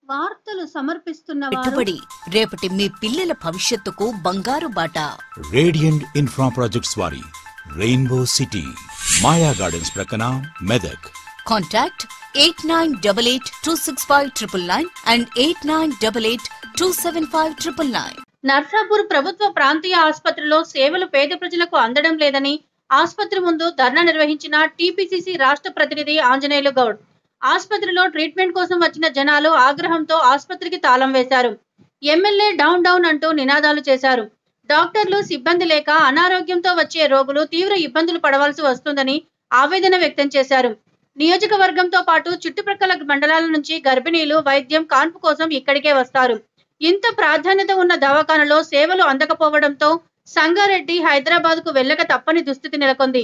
వార్తలు సమర్పిస్తున్న వారు పెట్టుబడి రేపటి మీ పిల్లల భవిష్యత్తుకు బంగారు బాట రేడియంట్ ఇన్ఫ్రా ప్రాజెక్ట్స్ వారి రెయిన్బో సిటీ మాయా గార్డెన్స్ ప్రక్కన Medak contact eight nine double eight two six five triple nine and eight nine double eight two seven five triple nine Narsapur ప్రభుత్వ ప్రాంతీయ ఆసుపత్రిలో సేవలు పేద ప్రజలకు అందడం లేదని ఆసుపత్రి ముందు ధర్నా నిర్వహించిన టీపీసీసీ రాష్ట్ర ప్రతినిధి ఆంజనేయులు గౌడ్ ఆసుపత్రిలో ట్రీట్మెంట్ కోసం వచ్చిన జనాలు ఆగ్రహంతో ఆసుపత్రికి తాళం వేశారు ఎమ్మెల్యే డౌన్ డౌన్ అంటూ నినాదాలు చేశారు డాక్టర్లు సిబ్బంది లేక అనారోగ్యంతో వచ్చే రోగులు తీవ్ర ఇబ్బందులు పడవలసి వస్తుందని ఆవేదన వ్యక్తం చేశారు నియోజకవర్గంతో పాటు చుట్టుప్రక్కల మండలాల నుంచి గర్భిణీలు వైద్యం కాన్పు కోసం ఇక్కడికే వస్తారు ఇంత ప్రాధాన్యత ఉన్న దవాఖానలో సేవలు అందకపోవడంతో సంగారెడ్డి హైదరాబాద్ కు వెళ్ళక తప్పని దుస్థితి నెలకొంది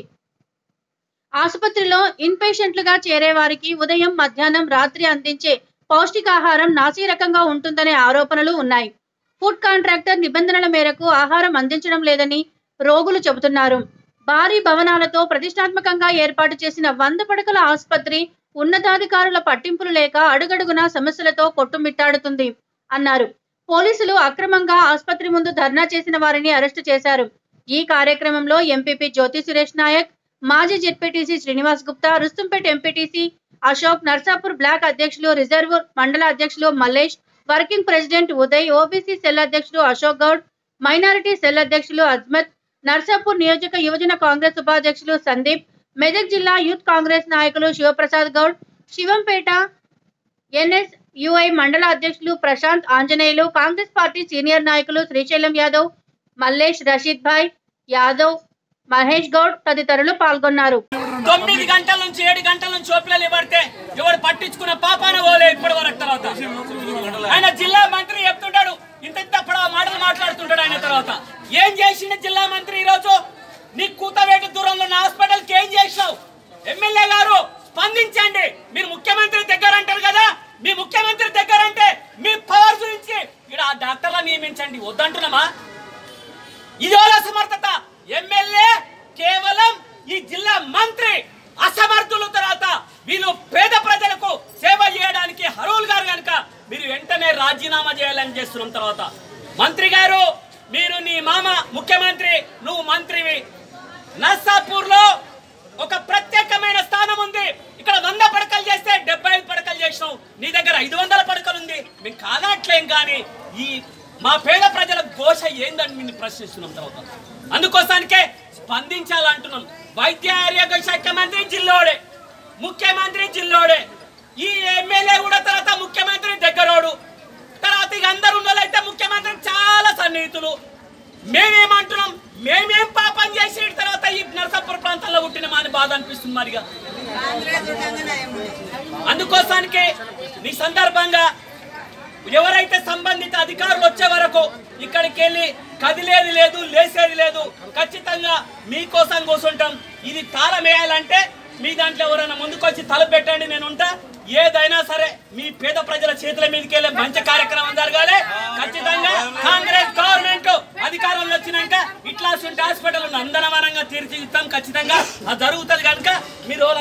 ఆసుపత్రిలో ఇన్పేషెంట్లుగా చేరే వారికి ఉదయం మధ్యాహ్నం రాత్రి అందించే పౌష్టికాహారం నాసిరకంగా ఉంటుందనే ఆరోపణలు ఉన్నాయి ఫుడ్ కాంట్రాక్టర్ నిబంధనల మేరకు ఆహారం అందించడం లేదని రోగులు చెబుతున్నారు భారీ భవనాలతో ప్రతిష్టాత్మకంగా ఏర్పాటు చేసిన వంద పడకల ఆసుపత్రి ఉన్నతాధికారుల పట్టింపులు లేక అడుగడుగున సమస్యలతో కొట్టుమిట్టాడుతుంది అన్నారు పోలీసులు అక్రమంగా ఆసుపత్రి ముందు ధర్నా చేసిన వారిని అరెస్టు చేశారు ఈ కార్యక్రమంలో ఎంపీపీ జ్యోతి సురేష్ నాయక్ మాజీ ZPTC Srinivas Gupta Rustumpet MPTC Ashok Narsapur block అధ్యక్షులు రిజర్వ్ మండల అధ్యక్షులు Mallesh working president Uday OBC cell అధ్యక్షులు అశోక్ గౌడ్ మైనారిటీ సెల్ అధ్యక్షులు అజ్మత్ నర్సాపూర్ నియోజక యువజన కాంగ్రెస్ ఉపాధ్యక్షులు సందీప్ మెదక్ జిల్లా యూత్ కాంగ్రెస్ నాయకులు శివప్రసాద్ గౌడ్ శివంపేట ఎన్ఎస్ యుఐ మండల అధ్యక్షులు ప్రశాంత్ ఆంజనేయులు కాంగ్రెస్ పార్టీ సీనియర్ నాయకులు శ్రీశైలం యాదవ్ మల్లేష్ రషీద్ భాయ్ యాదవ్ మహేష్ గౌడ్ తదితరులు పాల్గొన్నారు తొమ్మిది గంటల నుంచి ఏడు గంటల నుంచి ఓపికలు ఇవ్వడితే ఎవరు పట్టించుకున్న పాపాన పోలే ఇప్పటి వరకు తర్వాత ఆయన జిల్లా మంత్రి చెప్తుంటాడు ఇంత ఇంత పడవ మాటలు మాట్లాడుతుంటాడు ఆయన తర్వాత ఏం చేసిండు జిల్లా మంత్రి ఈ రోజు నీ కూతవేటి దూరంలో ఉన్న హాస్పిటల్కి ఏం చేసినావు ఎమ్మెల్యే గారు స్పందించండి మీరు ముఖ్యమంత్రి దగ్గర అంటారు కదా మీ ముఖ్యమంత్రి దగ్గర అంటే మీ పవర్ గురించి ఇక్కడ ఆ డాక్టర్లను నియమించండి వద్దంటున్నామా ఇది వాళ్ళ అసమర్థత ఎమ్మెల్యే కేవలం ఈ జిల్లా మంత్రి అసమర్థుల తర్వాత వీళ్ళు పేద ప్రజలకు సేవ చేయడానికి హరువులు గారు కనుక మీరు వెంటనే రాజీనామా చేయాలని చేస్తున్నాం తర్వాత మంత్రి గారు మీరు నీ మామ ముఖ్యమంత్రి నువ్వు మంత్రివి నర్సాపూర్ లో ఒక ప్రత్యేకమైన స్థానం ఉంది ఇక్కడ వంద పడకలు చేస్తే డెబ్బై ఐదు పడకలు చేసినావు నీ దగ్గర ఐదు వందల పడకలు ఉంది మేము కాదట్లేం కానీ ఈ మా పేద ప్రజల ఘోష ఏందని మేము ప్రశ్నిస్తున్నాం తర్వాత అందుకోసానికే స్పందించాలంటున్నాం వైద్య ఆరోగ్య శాఖ మంత్రి జిల్లోడే ముఖ్యమంత్రి జిల్లోడే ఈ ఎమ్మెల్యే కూడా తర్వాత ముఖ్యమంత్రి దగ్గరోడు తర్వాత ఇక అందరు ఉన్నోళ్ళైతే ముఖ్యమంత్రి చాలా సన్నిహితులు మేమేమంటున్నాం మేమేం పాపం చేసి తర్వాత ఈ నరసాపురం ప్రాంతంలో పుట్టిన మాని బాధ అనిపిస్తుంది మరిగా అందుకోసానికి నీ సందర్భంగా ఎవరైతే సంబంధిత అధికారులు వచ్చే వరకు ఇక్కడికి వెళ్ళి కదిలేది లేదు లేసేది లేదు ఖచ్చితంగా మీకోసం కూర్చుంటాం ఇది తాళం వేయాలంటే మీ దాంట్లో ఎవరైనా ముందుకొచ్చి తల పెట్టండి నేను ఉంటా ఏదైనా సరే మీ పేద ప్రజల చేతుల మీదకి వెళ్ళే మంచి కార్యక్రమం జరగాలి ఖచ్చితంగా కాంగ్రెస్ గవర్నమెంట్ అధికారంలో వచ్చినాక ఇట్లా హాస్పిటల్ నందనవనంగా తీర్చిదిద్దాం ఖచ్చితంగా అది జరుగుతుంది కనుక మీరు